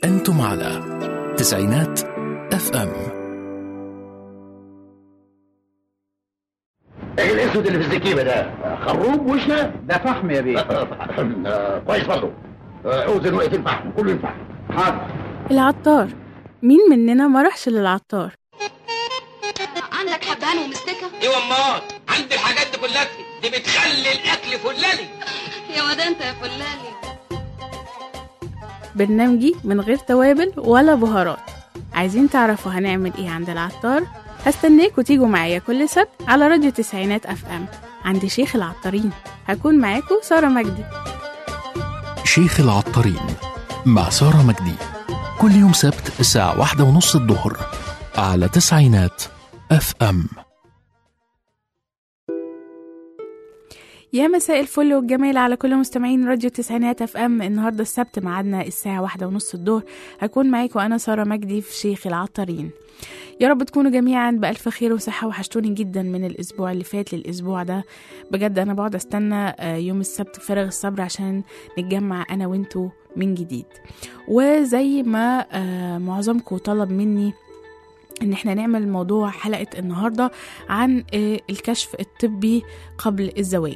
أنتم على تسعينات اف ام ايه الاسود اللي في الزكيبه ده خروب وشنا ده فحم يا بيه آه، كويس برضه آه، اوزن وقت الفحم كله ينفع حاضر العطار مين مننا ما راحش للعطار عندك حبهان ومستكة ايوه امال عندي الحاجات دي كلها دي بتخلي الاكل فلالي يا واد انت يا فلالي برنامجي من غير توابل ولا بهارات عايزين تعرفوا هنعمل ايه عند العطار هستناكوا تيجوا معايا كل سبت على راديو تسعينات اف ام عند شيخ العطارين هكون معاكم سارة مجدي شيخ العطارين مع سارة مجدي كل يوم سبت الساعة واحدة ونص الظهر على تسعينات اف ام يا مساء الفل والجمال على كل مستمعين راديو تسعينات اف ام النهارده السبت ميعادنا الساعة واحدة ونص الظهر هكون معاكم انا سارة مجدي في شيخ العطارين يا رب تكونوا جميعا بألف خير وصحة وحشتوني جدا من الأسبوع اللي فات للأسبوع ده بجد أنا بقعد أستنى آه، يوم السبت بفارغ الصبر عشان نتجمع أنا وانتوا من جديد وزي ما آه، معظمكم طلب مني ان احنا نعمل موضوع حلقة النهاردة عن آه، الكشف الطبي قبل الزواج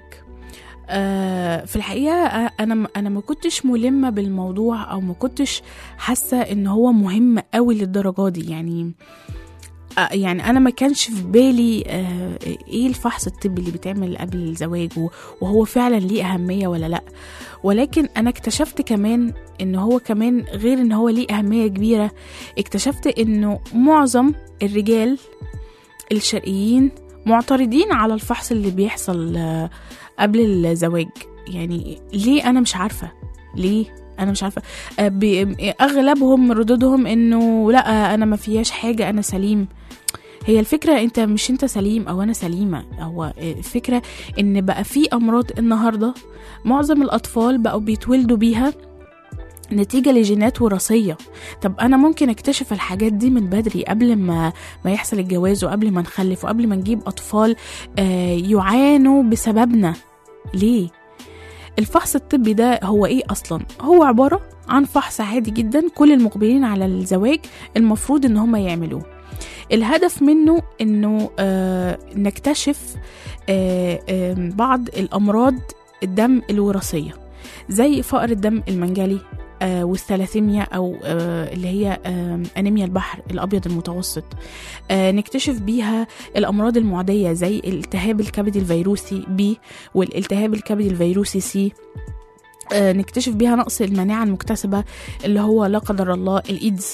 آه، في الحقيقة آه، أنا أنا ما كنتش ملمة بالموضوع أو ما كنتش حاسة إن هو مهم قوي للدرجة دي يعني آه، يعني أنا ما كانش في بالي آه، إيه الفحص الطبي اللي بيتعمل قبل الزواج و- وهو فعلا ليه أهمية ولا لأ ولكن أنا اكتشفت كمان إن هو كمان غير إن هو ليه أهمية كبيرة اكتشفت إنه معظم الرجال الشرقيين معترضين على الفحص اللي بيحصل آه، قبل الزواج يعني ليه انا مش عارفه ليه انا مش عارفه آه، بي- اغلبهم ردودهم انه لا انا ما فيهاش حاجه انا سليم هي الفكرة انت مش انت سليم او انا سليمة هو الفكرة ان بقى في امراض النهاردة معظم الاطفال بقوا بيتولدوا بيها نتيجة لجينات وراثية طب أنا ممكن أكتشف الحاجات دي من بدري قبل ما ما يحصل الجواز وقبل ما نخلف وقبل ما نجيب أطفال آه، يعانوا بسببنا ليه؟ الفحص الطبي ده هو إيه أصلا؟ هو عبارة عن فحص عادي جدا كل المقبلين على الزواج المفروض إن هم يعملوه الهدف منه إنه آه نكتشف آه آه بعض الأمراض الدم الوراثية زي فقر الدم المنجلي آه والثلاثيميا او آه اللي هي آه انيميا البحر الابيض المتوسط آه نكتشف بيها الامراض المعديه زي الالتهاب الكبد الفيروسي بي والالتهاب الكبد الفيروسي سي آه نكتشف بيها نقص المناعه المكتسبه اللي هو لا قدر الله الايدز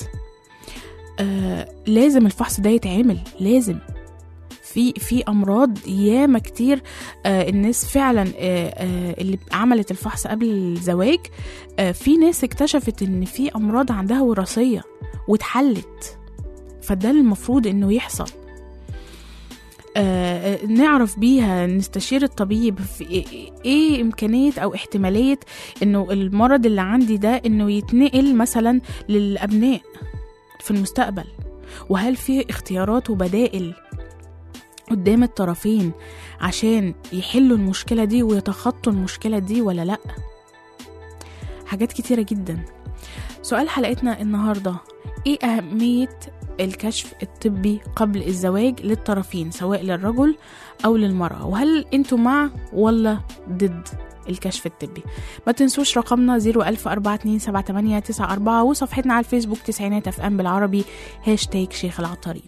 آه لازم الفحص ده يتعمل لازم في في امراض ياما كتير آه الناس فعلا آه آه اللي عملت الفحص قبل الزواج آه في ناس اكتشفت ان في امراض عندها وراثيه واتحلت فده المفروض انه يحصل آه آه، نعرف بيها نستشير الطبيب في إيه- ايه امكانيه او احتماليه انه المرض اللي عندي ده انه يتنقل مثلا للابناء في المستقبل وهل في اختيارات وبدائل قدام الطرفين عشان يحلوا المشكلة دي ويتخطوا المشكلة دي ولا لأ حاجات كتيرة جدا سؤال حلقتنا النهاردة ايه أهمية الكشف الطبي قبل الزواج للطرفين سواء للرجل أو للمرأة وهل انتوا مع ولا ضد الكشف الطبي ما تنسوش رقمنا 014278994 وصفحتنا على الفيسبوك تسعينات اف ام بالعربي هاشتاج شيخ العطارين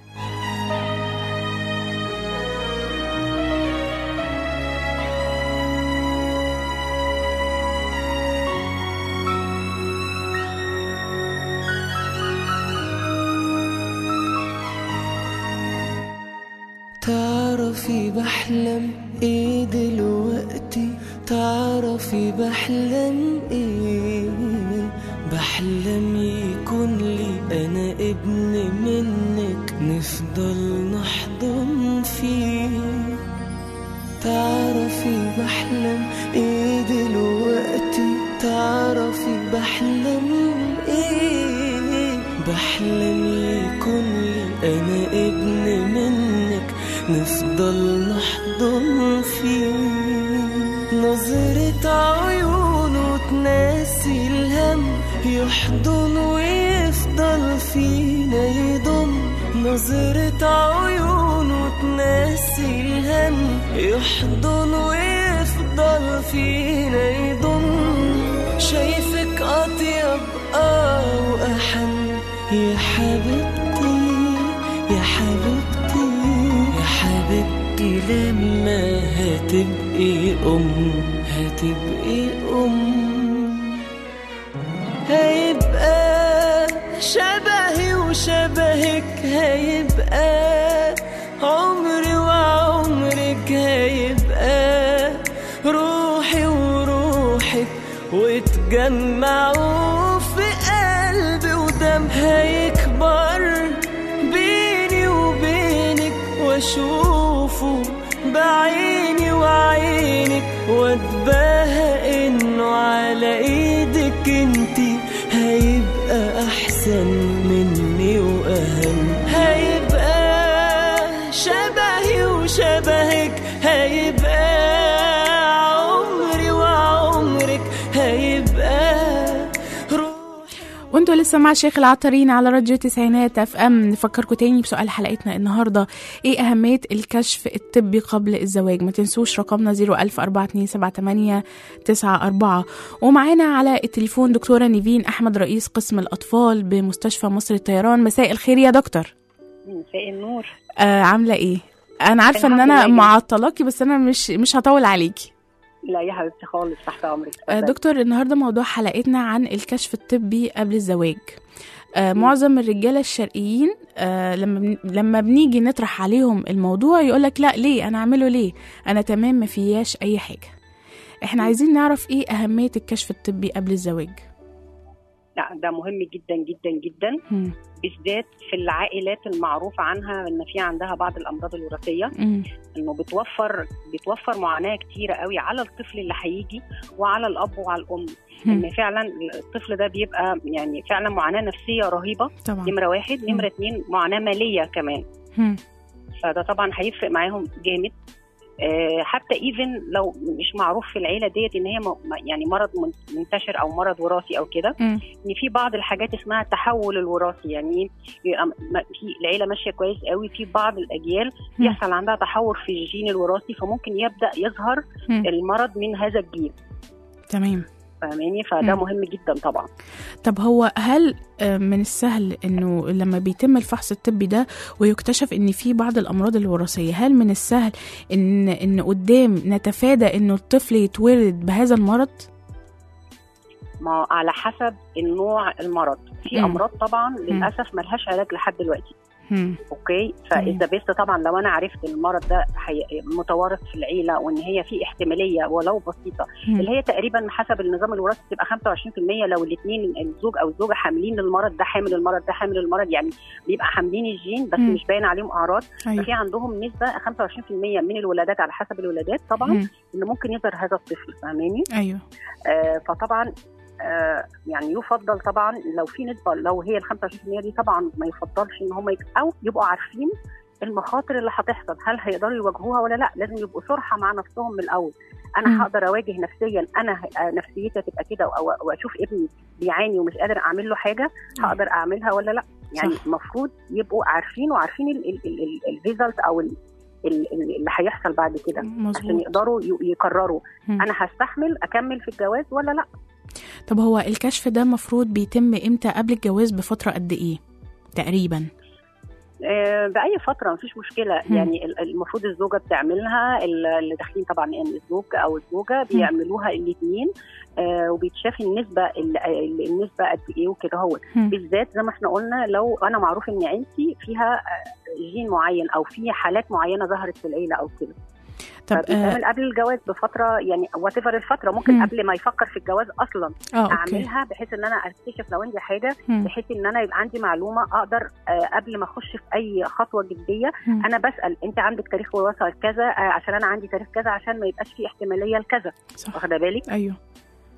تعرفي بحلم ايه دلوقتي تعرفي بحلم ايه بحلم يكون لي انا ابن منك نفضل نحضن فيه تعرفي بحلم ايه دلوقتي تعرفي بحلم ايه بحلم يكون لي انا ابن منك نفضل نحضن فيه نظرة عيونه تناسي الهم يحضن ويفضل فينا يضم نظرة عيونه تنسي الهم يحضن ويفضل فينا يضم شايفك أطيب آه وأحن يا حبيبتي يا حبيبتي يا حبيبتي لما هتبقي أم هتبقي أم هيبقى شبهي وشبهك هيبقى عمري وعمرك هيبقى روحي وروحك وتجمعوا في قلبي ودم هيكبر بيني وبينك واشوفه بعيني وعينك واتباهى انه على ايدك انتي هيبقى احسن مني واهم هيبقى شبهي وشبهك هيبقى عمري وعمرك هيبقى روحي وانتوا لسه مع شيخ العطارين على راديو تسعينات اف ام نفكركم تاني بسؤال حلقتنا النهارده ايه اهميه الكشف الطبي قبل الزواج ما تنسوش رقمنا 010427894 ومعانا على التليفون دكتوره نيفين احمد رئيس قسم الاطفال بمستشفى مصر الطيران مساء الخير يا دكتور مساء النور آه عامله ايه انا عارفه ان الحمد انا لله. معطلاكي بس انا مش مش هطول عليكي لا يا حبيبتي خالص تحت امرك آه، اتفضلي. دكتور النهارده موضوع حلقتنا عن الكشف الطبي قبل الزواج آه، معظم الرجاله الشرقيين آه، لما بن- لما بنيجي نطرح عليهم الموضوع يقولك لا ليه انا اعمله ليه انا تمام ما فياش اي حاجه احنا عايزين نعرف ايه اهميه الكشف الطبي قبل الزواج لا ده مهم جدا جدا جدا مم. بالذات في العائلات المعروف عنها ان في عندها بعض الامراض الوراثيه مم. انه بتوفر بتوفر معاناه كتيره قوي على الطفل اللي هيجي وعلى الاب وعلى الام مم. ان فعلا الطفل ده بيبقى يعني فعلا معاناه نفسيه رهيبه طبعا نمره واحد نمره اتنين معاناه ماليه كمان مم. فده طبعا هيفرق معاهم جامد آه، حتى ايفن لو مش معروف في العيله ديت ان هي م- يعني مرض من- منتشر او مرض وراثي او كده مم. ان في بعض الحاجات اسمها التحول الوراثي يعني ايه يبقى م- في العيله ماشيه كويس قوي في بعض الاجيال مم. يحصل عندها تحور في الجين الوراثي فممكن يبدا يظهر مم. المرض من هذا الجيل تمام فاهماني فده مم. مهم جدا طبعا طب هو هل آه، من السهل انه لما بيتم الفحص الطبي ده ويكتشف ان في بعض الامراض الوراثيه هل من السهل ان ان قدام نتفادى انه الطفل يتولد بهذا المرض ما على حسب النوع المرض في مم. امراض طبعا للاسف ملهاش علاج لحد دلوقتي هم. اوكي تمام. فاذا بيست طبعا لو انا عرفت المرض ده حي... متوارث في العيله وان هي في احتماليه ولو بسيطه هم. اللي هي تقريبا حسب النظام الوراثي بتبقى 25% لو الاثنين الزوج او الزوجه حاملين المرض ده حامل المرض ده حامل المرض يعني بيبقى حاملين الجين بس مم. مش باين عليهم اعراض ايوه ففي عندهم نسبه 25% من الولادات على حسب الولادات طبعا هم. ان ممكن يظهر هذا الطفل فاهماني ايوه آه فطبعا آه يعني يفضل طبعا لو في نسبه لو هي ال 25% دي طبعا ما يفضلش ان هم يك... او يبقوا عارفين المخاطر اللي هتحصل هل هيقدروا يواجهوها ولا لا لازم يبقوا صرحه مع نفسهم من الاول مم. انا هقدر اواجه نفسيا انا ه- آه، نفسيتي تبقى كده أو- واشوف ابني بيعاني ومش قادر اعمل له حاجه هقدر اعملها ولا لا يعني صح. المفروض يبقوا عارفين وعارفين الريزلت او ال- ال- ال- اللي هيحصل بعد كده عشان مظبوط يقدروا ي- يقرروا مم. انا هستحمل اكمل في الجواز ولا لا طب هو الكشف ده المفروض بيتم امتى قبل الجواز بفتره قد ايه تقريبا آه، باي فتره مفيش مشكله مم. يعني ال- المفروض الزوجه بتعملها ال- اللي داخلين طبعا يعني الزوج او الزوجه بيعملوها الاثنين وبيتشاف النسبه ال- ال- النسبه قد ايه وكده هو هم. بالذات زي ما احنا قلنا لو انا معروف ان عيلتي فيها آه، جين معين او في حالات معينه ظهرت في العيله او كده طب اه فبيتعمل قبل الجواز بفتره يعني وات الفتره ممكن مم. قبل ما يفكر في الجواز اصلا آه، اوكي اعملها بحيث ان انا اكتشف لو عندي حاجه هم. بحيث ان انا يبقى عندي معلومه اقدر آه، قبل ما اخش في اي خطوه جديه هم. انا بسال انت عندك تاريخ وراثه كذا آه، عشان انا عندي تاريخ كذا عشان ما يبقاش في احتماليه لكذا صح واخده بالك ايوه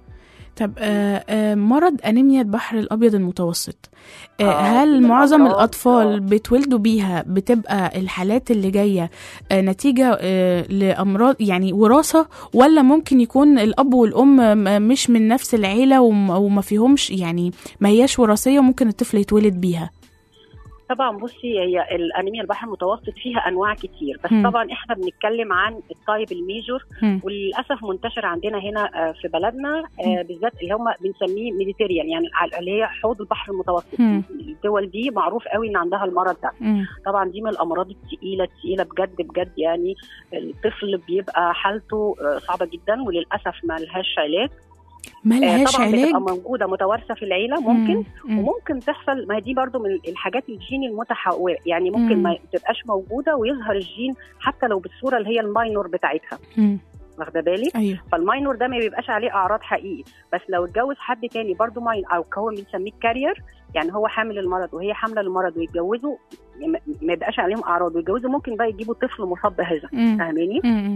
طب آه آه مرض انيميا البحر الابيض المتوسط آه آه، هل من معظم الأمراض، الاطفال آه. بيتولدوا بيها بتبقى الحالات اللي جايه آه نتيجه آه لامراض يعني وراثه ولا ممكن يكون الاب والام م- مش من نفس العيله وم- وما فيهمش يعني ما هياش وراثيه وممكن الطفل يتولد بيها طبعا بصي هي الانيميا البحر المتوسط فيها انواع كتير بس مم. طبعا احنا بنتكلم عن التايب الميجور مم. وللاسف منتشر عندنا هنا آه، في بلدنا آه، بالذات اللي هم بنسميه ميديتيريان يعني الع- اللي هي حوض البحر المتوسط مم. الدول دي معروف قوي ان عندها المرض ده مم. طبعا دي من الامراض الثقيله الثقيله بجد بجد يعني الطفل بيبقى حالته آه، صعبه جدا وللاسف ما لهاش علاج ما آه، لهاش طبعا علاج بتبقى موجوده متوارثه في العيله ممكن مم. مم. وممكن تحصل ما هي دي برضو من الحاجات الجين المتحوره يعني ممكن مم. ما تبقاش موجوده ويظهر الجين حتى لو بالصوره اللي هي الماينور بتاعتها مم. واخده بالك ايوه فالماينور ده ما بيبقاش عليه اعراض حقيقي بس لو اتجوز حد تاني برضو ماين او هو بنسميه كارير يعني هو حامل المرض وهي حامله المرض ويتجوزوا ما- ما يبقاش عليهم اعراض ويتجوزوا ممكن بقى يجيبوا طفل مصاب بهذا مم. فاهماني؟ مم.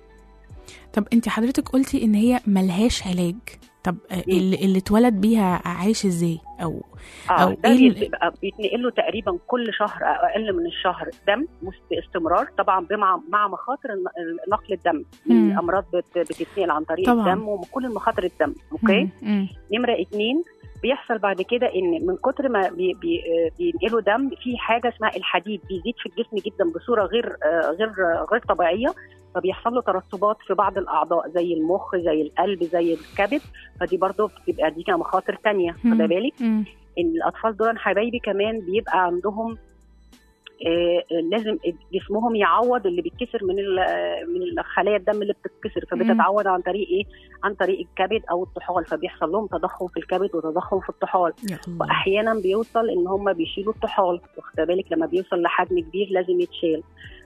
طب انت حضرتك قلتي ان هي ملهاش علاج طب آه، اللي, اللي اتولد بيها عايش ازاي او أو اه ده إيه ال- بيبقى بيتنقل له تقريبا كل شهر أو اقل من الشهر دم مس- باستمرار طبعا بمع مع مخاطر الن- نقل الدم مم. الامراض بت- بتتنقل عن طريق طبعاً. الدم وكل المخاطر الدم اوكي مم. مم. نمره اتنين بيحصل بعد كده ان من كتر ما بي بي آه، بينقلوا دم في حاجه اسمها الحديد بيزيد في الجسم جدا بصوره غير آه، غير آه، غير طبيعيه فبيحصل له ترسبات في بعض الاعضاء زي المخ زي القلب زي الكبد فدي برضه بتبقى دي كده مخاطر تانية مم. خد بالك مم. ان الاطفال دول حبايبي كمان بيبقى عندهم آه، لازم جسمهم يعوض اللي بيتكسر من ال- من خلايا الدم اللي بتتكسر فبتتعوض عن طريق ايه؟ عن طريق الكبد او الطحال فبيحصل لهم تضخم في الكبد وتضخم في الطحال يا الله واحيانا بيوصل ان هم بيشيلوا الطحال واخد بالك لما بيوصل لحجم كبير لازم يتشال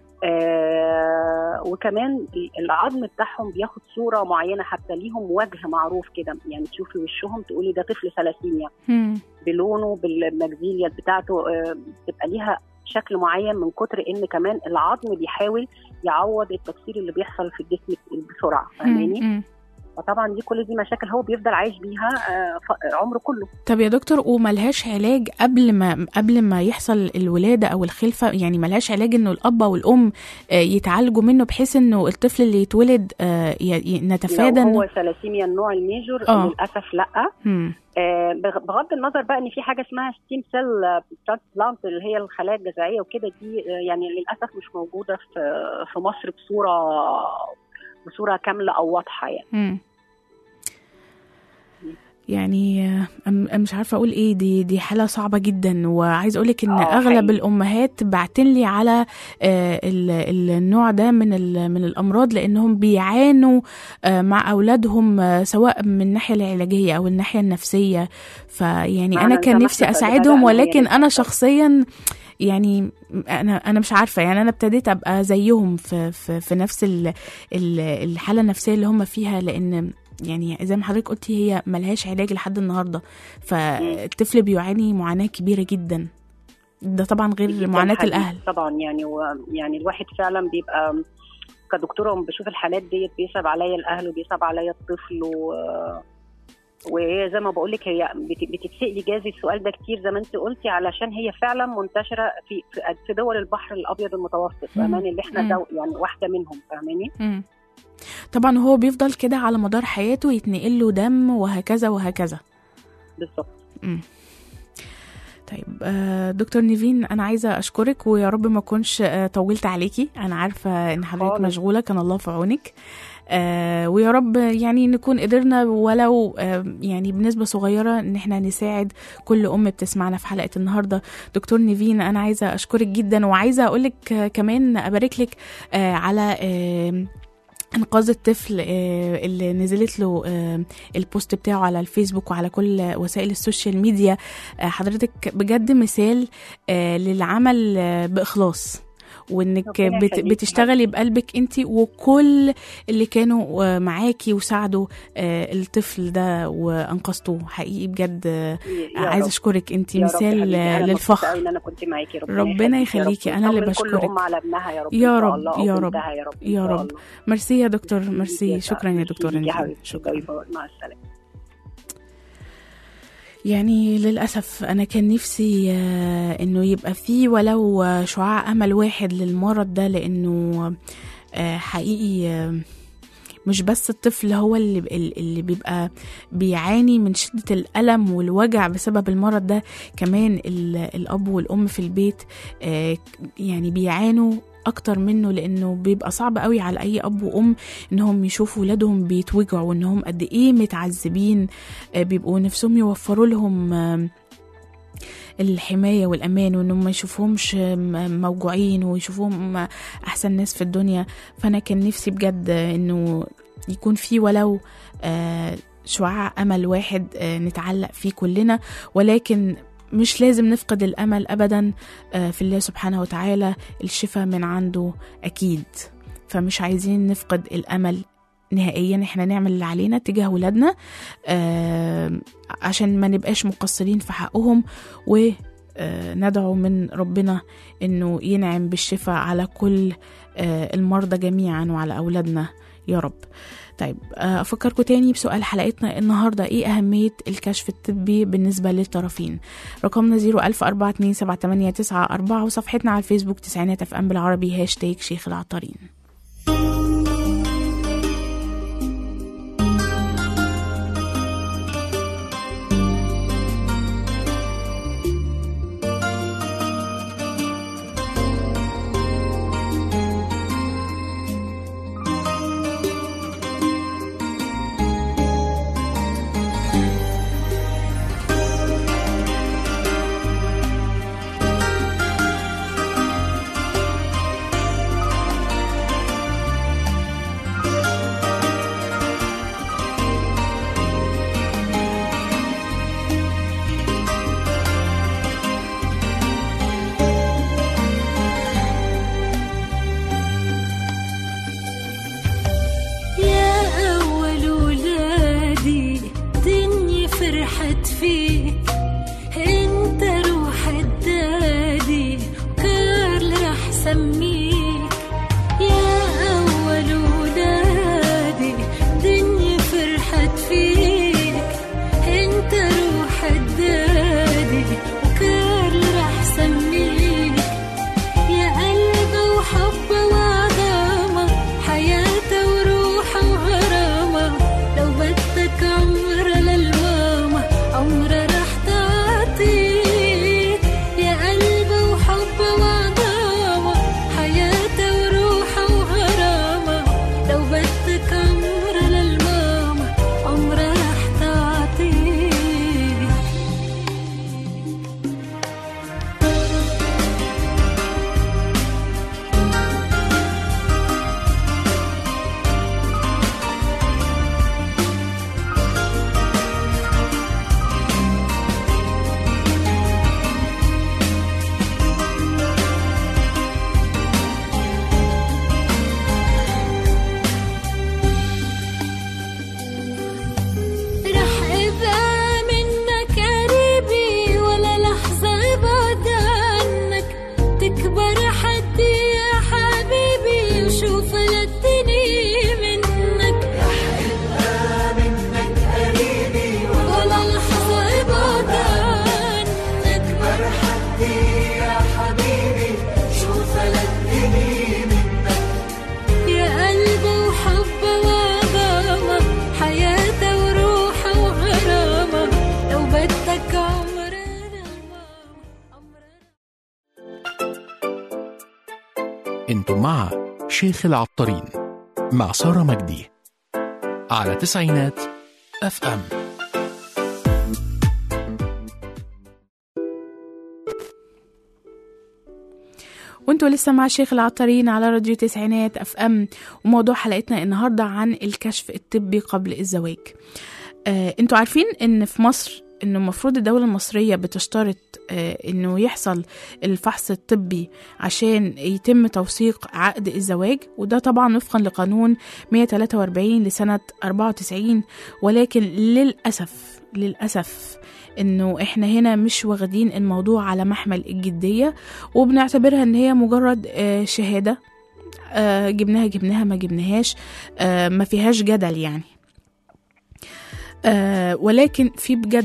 آه وكمان العظم بتاعهم بياخد صوره معينه حتى ليهم وجه معروف كده يعني تشوفي وشهم تقولي ده طفل ثلاثينيا مم. بلونه بالمجزيليا بتاعته آه، بتبقى ليها شكل معين من كتر ان كمان العظم بيحاول يعوض التكسير اللي بيحصل في الجسم بسرعه فاهماني مم. فطبعا دي كل دي مشاكل هو بيفضل عايش بيها آه، ف- عمره كله طب يا دكتور وملهاش علاج قبل ما قبل ما يحصل الولاده او الخلفه يعني ملهاش علاج انه الاب والام آه، يتعالجوا منه بحيث انه الطفل اللي يتولد آه، ي- ي- نتفادى لو انه هو ثلاسيميا النوع الميجور آه. للاسف لا مم. آه، بغ- بغض النظر بقى ان في حاجه اسمها ستيم سيل ترانسبلانت اللي هي الخلايا الجذعيه وكده دي آه، يعني للاسف مش موجوده في في مصر بصوره بصوره كامله او واضحه يعني مم. يعني آه، أم- مش عارفه اقول ايه دي دي حاله صعبه جدا وعايز اقولك ان آه، اغلب حقيقي. الامهات بعتن لي على آه، ال- ال- النوع ده من ال- من الامراض لانهم بيعانوا آه، مع اولادهم آه، سواء من الناحيه العلاجيه او الناحيه النفسيه فيعني معنا انا زي كان ما نفسي إحنا اساعدهم بدأنا ولكن يعني. انا شخصيا يعني انا انا مش عارفه يعني انا ابتديت ابقى زيهم في في, في نفس ال- ال- الحاله النفسيه اللي هم فيها لان يعني زي ما حضرتك قلتي هي ملهاش علاج لحد النهارده فالطفل بيعاني معاناه كبيره جدا ده طبعا غير جداً معاناه حقيقي الاهل طبعا يعني و يعني الواحد فعلا بيبقى كدكتوره لما بشوف الحالات ديت بيصعب عليا الاهل وبيصعب عليا الطفل و وهي زي ما بقول لك هي بت- بتتسألي جاز السؤال ده كتير زي ما انت قلتي علشان هي فعلا منتشره في في- في دول البحر الابيض المتوسط فاهماني اللي احنا مم. دو يعني واحده منهم فاهماني مم. طبعا هو بيفضل كده على مدار حياته يتنقل له دم وهكذا وهكذا بالظبط مم. طيب آه، دكتور نيفين انا عايزه اشكرك ويا رب ما اكونش آه، طولت عليكي انا عارفه ان حضرتك خالص. مشغوله كان الله في عونك آه ويا رب يعني نكون قدرنا ولو آه يعني بنسبه صغيره ان احنا نساعد كل ام بتسمعنا في حلقه النهارده دكتور نيفين انا عايزه اشكرك جدا وعايزه اقول لك آه كمان ابارك لك آه على آه انقاذ الطفل آه، اللي نزلت له آه، البوست بتاعه على الفيسبوك وعلى كل وسائل السوشيال ميديا آه، حضرتك بجد مثال آه، للعمل آه، باخلاص وانك ربنا بت يخليكي. بتشتغلي بقلبك انت وكل اللي كانوا آه، معاكي وساعدوا آه، الطفل ده وانقذتوه حقيقي بجد آه، يا عايزه رب. اشكرك انت يا رب مثال حبيبتي. آه، أنا مبسوطة للفخر أوي ان انا كنت معاكي ربنا يخليكي، أنا اللي وطمن كل بشكرك. ام على ابنها يا رب يا إن شاء رب، الله، أو يا رب، بنتها يا رب إن يا شاء رب. الله. ميرسي يا دكتور ميرسي ميرسي يا شكرا يا ميرسي دكتوره يا نيفين حبيبتي شكرا باي باي. مع السلامه يعني للأسف أنا كان نفسي آه، إنه يبقى فيه ولو آه، شعاع أمل واحد للمرض ده لأنه آه، حقيقي آه، مش بس الطفل هو اللي اللي بيبقى بيعاني من شدة الألم والوجع بسبب المرض ده كمان ال- الأب والأم في البيت آه، يعني بيعانوا أكتر منه لأنه بيبقى صعب قوي على أي أب وأم إنهم يشوفوا ولادهم بيتوجعوا وإنهم قد إيه متعذبين آه، بيبقوا نفسهم يوفروا لهم آم، الحماية والأمان وإنهم ما يشوفهمش آم، موجوعين ويشوفوهم أحسن ناس في الدنيا فأنا كان نفسي بجد إنه يكون في ولو آه، شعاع أمل واحد آه، نتعلق فيه كلنا ولكن مش لازم نفقد الأمل أبدا آه، في الله سبحانه وتعالى الشفاء من عنده أكيد فمش عايزين نفقد الأمل نهائيا احنا نعمل اللي علينا تجاه ولادنا آه عشان ما نبقاش مقصرين في حقهم وندعو من ربنا انه ينعم بالشفاء على كل آه المرضى جميعا وعلى اولادنا يا رب طيب آه، افكركم تاني بسؤال حلقتنا النهارده ايه اهميه الكشف الطبي بالنسبه للطرفين رقمنا 010427894 وصفحتنا على الفيسبوك تسعينات اف ام بالعربي هاشتاج شيخ العطارين يا أول ولادي دنيا فرحت فيك انت روح الدادي وكارل رح سميك يا أول ولادي دنيا فرحت فيك انت روح الدادي وكارل رح سميك يا قلبه وحبه وعظامة حياته وروحه وغرامة لو بدك عمره للماما عمره رح تعطيك يا قلبه وحبه وعظامة حياته وروحه وغرامة لو بدك عمره للماما عمره رح تعطيك رح ابقى منك قريبي ولا لحظة ابعد عنك تكبر حدي يا حبيبي وشوف للدنيا منك رح ابقى منك قريبي ولا لحظة ابعد عنك تكبر حدي يا حبيبي شوف للدنيا منك يا قلبه وحبه وعظامة حياته وروحه وغرامة لو بدك عمرنا عمرنا انتم مع شيخ العطارين مع سارة مجدي على تسعينات اف ام وانتوا لسه مع شيخ العطارين على راديو تسعينات اف ام وموضوع حلقتنا النهارده عن الكشف الطبي قبل الزواج آه، انتوا عارفين ان في مصر انه المفروض الدولة المصرية بتشترط آه، انه يحصل الفحص الطبي عشان يتم توثيق عقد الزواج وده طبعا وفقا لقانون 143 لسنة 94 ولكن للأسف للأسف انه احنا هنا مش واخدين الموضوع على محمل الجدية وبنعتبرها ان هي مجرد آه، شهادة آه، جبناها جبناها ما جبناهاش آه، ما فيهاش جدل يعني آه، ولكن في بجد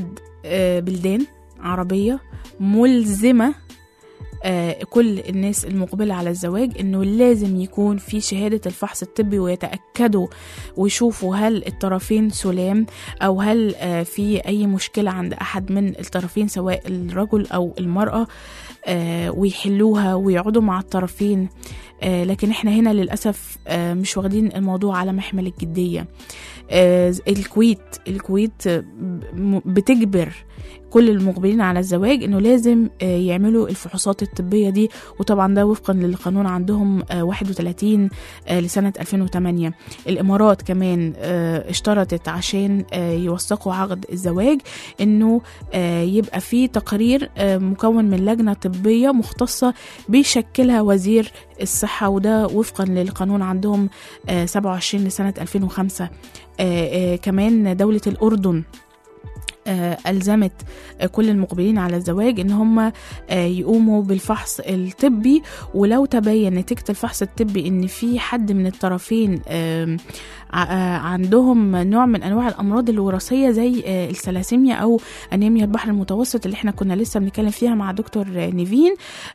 آه، بلدان عربية ملزمة آه، كل الناس المقبلة على الزواج انه لازم يكون في شهادة الفحص الطبي ويتأكدوا ويشوفوا هل الطرفين سلام او هل آه، في اي مشكلة عند احد من الطرفين سواء الرجل او المرأة آه، ويحلوها ويقعدوا مع الطرفين آه، لكن احنا هنا للأسف آه، مش واخدين الموضوع على محمل الجدية آه، الكويت الكويت آه، ب- بتجبر كل المقبلين على الزواج انه لازم آه، يعملوا الفحوصات الطبية دي وطبعا ده وفقا للقانون عندهم آه، 31 آه، لسنة 2008 الامارات كمان آه، اشترطت عشان آه، يوثقوا عقد الزواج انه آه، يبقى في تقرير آه، مكون من لجنة طبية مختصة بيشكلها وزير الصحة وده وفقا للقانون عندهم آه، 27 لسنة 2005 آه، آه، كمان دولة الأردن آه، ألزمت آه، كل المقبلين على الزواج إن هم آه، يقوموا بالفحص الطبي ولو تبين نتيجة الفحص الطبي إن في حد من الطرفين آم، ع- آه، عندهم نوع من أنواع الأمراض الوراثية زي آه، الثلاسيميا أو أنيميا البحر المتوسط اللي احنا كنا لسه بنتكلم فيها مع دكتور آه، نيفين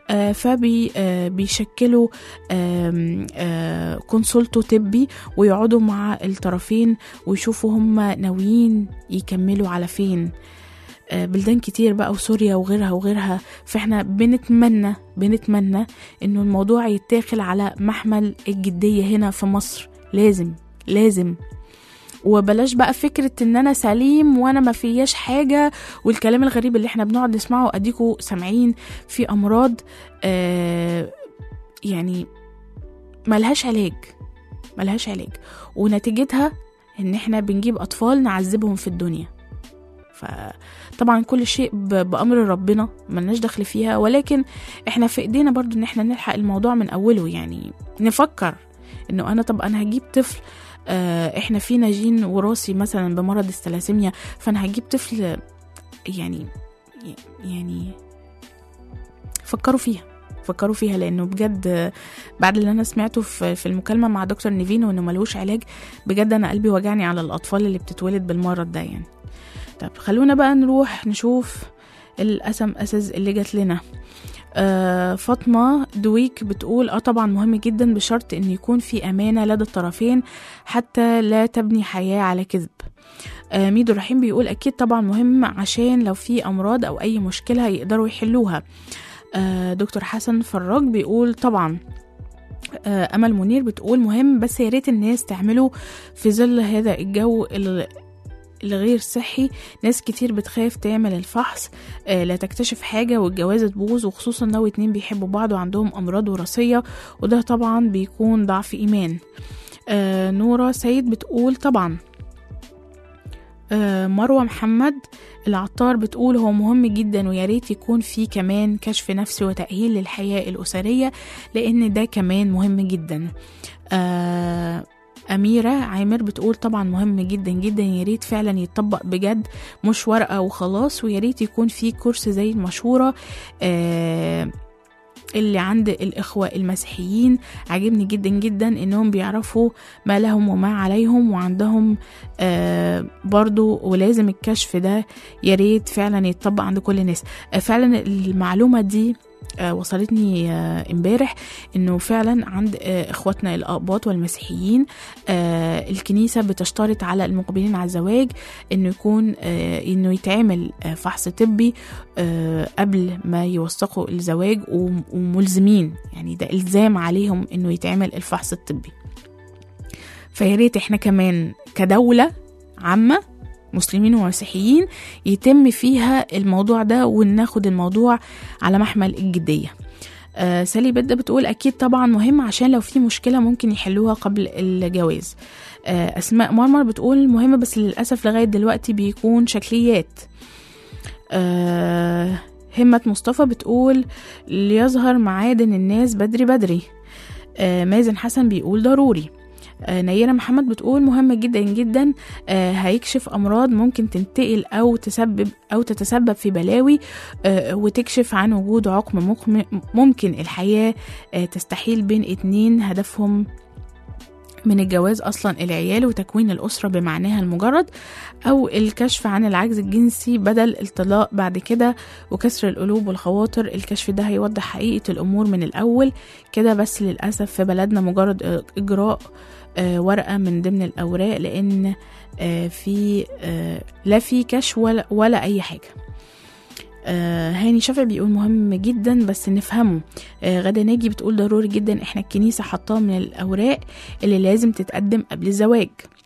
فبيشكلوا كونسولتو طبي ويقعدوا مع الطرفين ويشوفوا هم ناويين يكملوا على فين آه، بلدان كتير بقى وسوريا وغيرها وغيرها فاحنا بنتمنى بنتمنى انه الموضوع يتاخل على محمل الجدية هنا في مصر لازم لازم وبلاش بقى فكرة ان انا سليم وانا ما فياش حاجة والكلام الغريب اللي احنا بنقعد نسمعه اديكوا سامعين في امراض آه يعني ملهاش علاج ملهاش علاج ونتيجتها ان احنا بنجيب اطفال نعذبهم في الدنيا فطبعا كل شيء ب- بامر ربنا ملناش دخل فيها ولكن احنا في ايدينا برضو ان احنا نلحق الموضوع من اوله يعني نفكر انه انا طب انا هجيب طفل آه احنا فينا جين وراثي مثلا بمرض الثلاسيميا فانا هجيب طفل يعني يعني فكروا فيها فكروا فيها لانه بجد آه، بعد اللي انا سمعته في في المكالمه مع دكتور نيفين وانه ملوش علاج بجد انا قلبي وجعني على الاطفال اللي بتتولد بالمرض ده يعني طب خلونا بقى نروح نشوف الاسم اسز اللي جات لنا آه فاطمة دويك بتقول اه طبعا مهم جدا بشرط ان يكون في امانة لدى الطرفين حتى لا تبني حياة على كذب آه ميدو رحيم بيقول اكيد طبعا مهم عشان لو في امراض او اي مشكلة يقدروا يحلوها آه دكتور حسن فراج بيقول طبعا آه امل منير بتقول مهم بس يا ريت الناس تعمله في ظل هذا الجو ال- الغير صحي ناس كتير بتخاف تعمل الفحص آه لا تكتشف حاجة والجوازة تبوظ وخصوصا لو اتنين بيحبوا بعض وعندهم أمراض وراثية وده طبعا بيكون ضعف إيمان آه نورة سيد بتقول طبعا آه مروة محمد العطار بتقول هو مهم جدا ويا ريت يكون في كمان كشف نفسي وتأهيل للحياة الأسرية لأن ده كمان مهم جدا آه أميرة عامر بتقول طبعا مهم جدا جدا يا ريت فعلا يتطبق بجد مش ورقة وخلاص ويا ريت يكون في كورس زي المشورة آه اللي عند الإخوة المسيحيين عجبني جدا جدا إنهم بيعرفوا ما لهم وما عليهم وعندهم آه برضو ولازم الكشف ده يا ريت فعلا يتطبق عند كل الناس آه فعلا المعلومة دي آه وصلتني آه امبارح انه فعلا عند آه اخواتنا الاباط والمسيحيين آه الكنيسه بتشترط على المقبلين على الزواج انه يكون آه انه يتعمل آه فحص طبي آه قبل ما يوثقوا الزواج وم- وملزمين يعني ده الزام عليهم انه يتعمل الفحص الطبي فيا ريت احنا كمان كدوله عامه مسلمين ومسيحيين يتم فيها الموضوع ده وناخد الموضوع على محمل الجدية آه سالي بدة بتقول أكيد طبعا مهم عشان لو في مشكلة ممكن يحلوها قبل الجواز آه أسماء مرمر بتقول مهم بس للأسف لغاية دلوقتي بيكون شكليات آه همة مصطفى بتقول ليظهر معادن الناس بدري بدري آه مازن حسن بيقول ضروري آه، نيرة محمد بتقول مهم جدا جدا آه، هيكشف أمراض ممكن تنتقل أو تسبب أو تتسبب في بلاوي آه، وتكشف عن وجود عقم مقم- ممكن الحياة آه، تستحيل بين اتنين هدفهم من الجواز أصلا العيال وتكوين الأسرة بمعناها المجرد أو الكشف عن العجز الجنسي بدل الطلاق بعد كده وكسر القلوب والخواطر الكشف ده هيوضح حقيقة الأمور من الأول كده بس للأسف في بلدنا مجرد إجراء آه، ورقة من ضمن الأوراق لأن آه، في آه، لا في كشف ولا, ولا أي حاجة آه هاني شافعي بيقول مهم جدا بس نفهمه آه غدا ناجي بتقول ضروري جدا احنا الكنيسة حطاه من الأوراق اللي لازم تتقدم قبل الزواج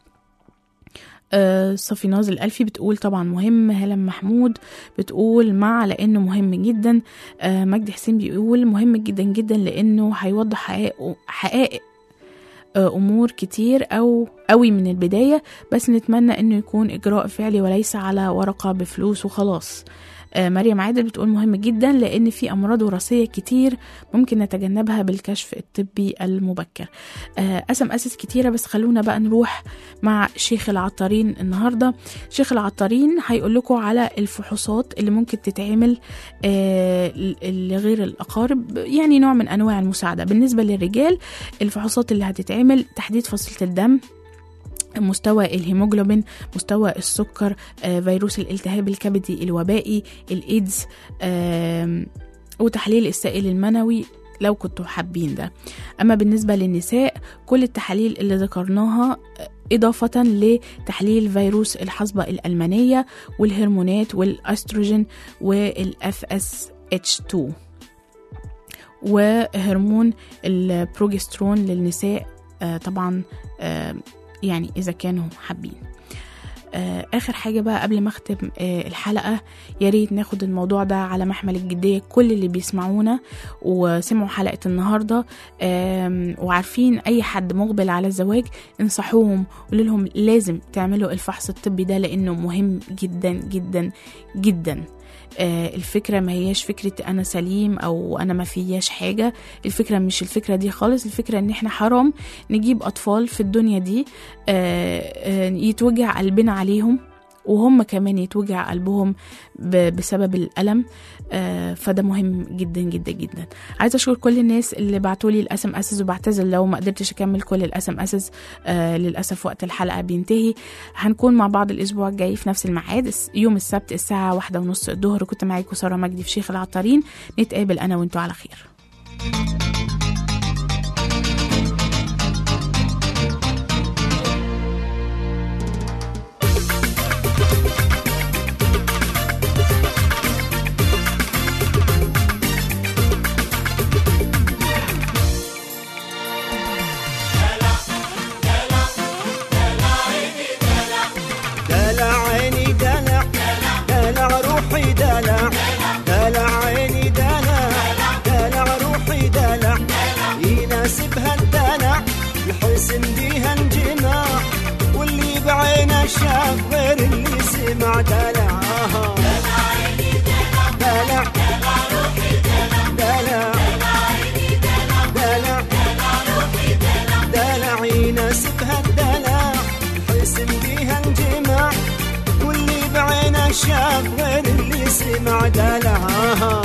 آه صفي ناز الألفي بتقول طبعا مهم هلم محمود بتقول مع لأنه مهم جدا آه مجدي حسين بيقول مهم جدا جدا لأنه هيوضح حقائق حقائق آه، امور كتير او قوي من البدايه بس نتمنى انه يكون اجراء فعلي وليس على ورقه بفلوس وخلاص آه، مريم عادل بتقول مهم جدا لان في امراض وراثيه كتير ممكن نتجنبها بالكشف الطبي المبكر آه، اسم اسس كتيره بس خلونا بقى نروح مع شيخ العطارين النهارده شيخ العطارين هيقول لكم على الفحوصات اللي ممكن تتعمل آه، ل- لغير الاقارب يعني نوع من انواع المساعده بالنسبه للرجال الفحوصات اللي هتتعمل تحديد فصيله الدم مستوى الهيموجلوبين مستوى السكر آه، فيروس الالتهاب الكبدي الوبائي الايدز آم، وتحليل السائل المنوي لو كنتوا حابين ده اما بالنسبه للنساء كل التحاليل اللي ذكرناها آه، إضافة لتحليل فيروس الحصبة الألمانية والهرمونات والأستروجين والأف اس اتش 2 وهرمون البروجسترون للنساء آه، طبعا آه، يعني إذا كانوا حابين آه، آخر حاجة بقى قبل ما أختم آه، الحلقة يا ريت ناخد الموضوع ده على محمل الجدية كل اللي بيسمعونا وسمعوا حلقة النهاردة آم، وعارفين أي حد مقبل على الزواج انصحوهم قولوا لهم لازم تعملوا الفحص الطبي ده لأنه مهم جدا جدا جدا آه، الفكرة ما هياش فكرة أنا سليم أو أنا ما فياش حاجة الفكرة مش الفكرة دي خالص الفكرة إن إحنا حرام نجيب أطفال في الدنيا دي آه، آه، يتوجع قلبنا عليهم وهم كمان يتوجع قلبهم ب- بسبب الألم آه، فده مهم جدا جدا جدا عايزة أشكر كل الناس اللي بعتوا لي الأسم أسس وبعتذر لو ما قدرتش أكمل كل الأسم أسس آه، للأسف وقت الحلقة بينتهي هنكون مع بعض الأسبوع الجاي في نفس الميعاد الس- يوم السبت الساعة واحدة ونص الظهر كنت معاكم سارة مجدي في شيخ العطارين نتقابل أنا وأنتوا على خير دلع عيني دلع دلع روحي دلع دلع عيني دلع دلع روحي دلع يناسبها الدلع الحسن بيها انجماع واللي بعينه شاف غير اللي سمع دلع آها. دلع دلع دلع دلع يناسبها الدلع حسن بيها انجماع واللي بعينه شاف غير اللي سمع دلعها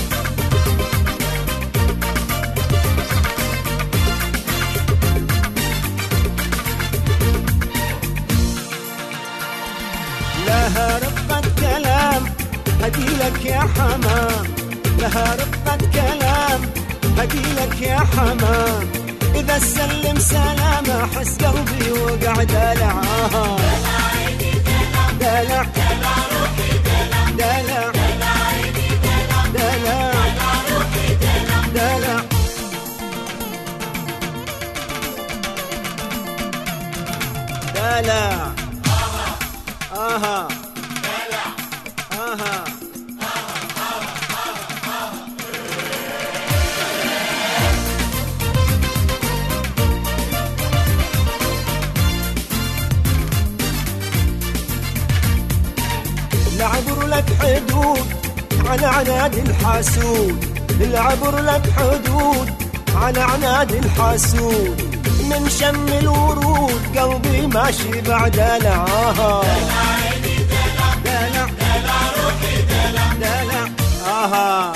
لها رقة كلام هديلك يا حمام لها رقة كلام هديلك يا حمام إذا سلم سلامة حس قلبي وقع دلعها دلع دلع دلع دلع دلع آها آها العبر لك حدود على عناد الحاسود العبر لك حدود على عناد الحاسود من شم الورود قلبي ماشي بعد دلعها دلع دلع آها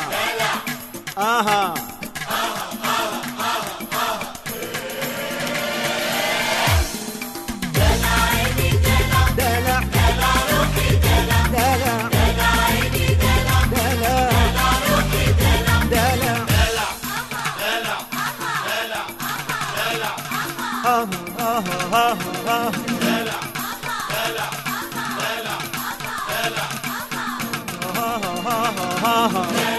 آها آه